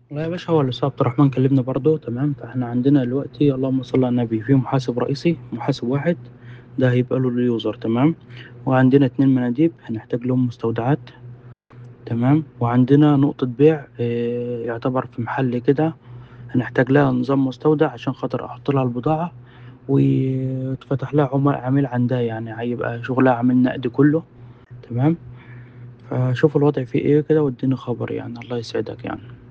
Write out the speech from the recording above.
والله يا باشا هو الأستاذ عبد الرحمن كلمني برضه تمام فإحنا عندنا دلوقتي اللهم صل على النبي في محاسب رئيسي محاسب واحد ده هيبقى له اليوزر تمام وعندنا اتنين مناديب هنحتاج لهم مستودعات تمام وعندنا نقطة بيع آه، يعتبر في محل كده هنحتاج لها نظام مستودع عشان خاطر أحط لها البضاعة ويتفتح لها عم- عميل عندها يعني هيبقى شغلها عميل نقد كله تمام فشوف الوضع فيه ايه كده واديني خبر يعني الله يسعدك يعني